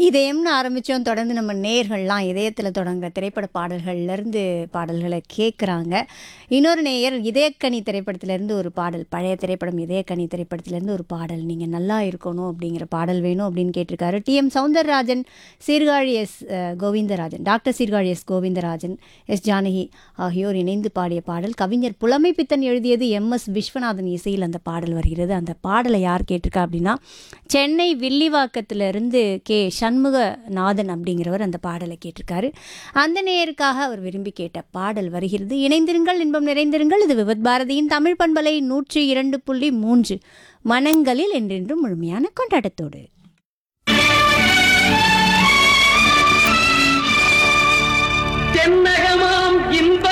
இதயம்னு ஆரம்பித்தோம் தொடர்ந்து நம்ம நேயர்கள்லாம் இதயத்தில் தொடங்குற திரைப்பட பாடல்கள்லேருந்து பாடல்களை கேட்குறாங்க இன்னொரு நேயர் இதயக்கனி திரைப்படத்திலேருந்து ஒரு பாடல் பழைய திரைப்படம் இதயக்கனி திரைப்படத்திலேருந்து ஒரு பாடல் நீங்கள் நல்லா இருக்கணும் அப்படிங்கிற பாடல் வேணும் அப்படின்னு கேட்டிருக்காரு டிஎம் சவுந்தரராஜன் சீர்காழி எஸ் அஹ், Govindarajan doctor Sirkazhi S Govindarajan S Janaki ஆகியோர் இணைந்து பாடிய பாடல் கவிஞர் புலமை பித்தன் எழுதியது எம் எஸ் விஸ்வநாதன் இசையில் அந்த பாடல் வருகிறது அந்த பாடலை யார் கேட்டிருக்கா அப்படின்னா சென்னை வில்லிவாக்கத்திலிருந்து கே சண்முகநாதன் அப்படிங்கிறவர் அந்த பாடலை கேட்டிருக்காரு அந்த நேயருக்காக அவர் விரும்பி கேட்ட பாடல் வருகிறது இணைந்திருங்கள் இன்பம் நிறைந்திருங்கள் இது விபத் பாரதியின் தமிழ் பண்பலை நூற்றி இரண்டு புள்ளி மூன்று மனங்களில் என்றென்றும் முழுமையான கொண்டாட்டத்தோடு தென்னகமாம் இன்ப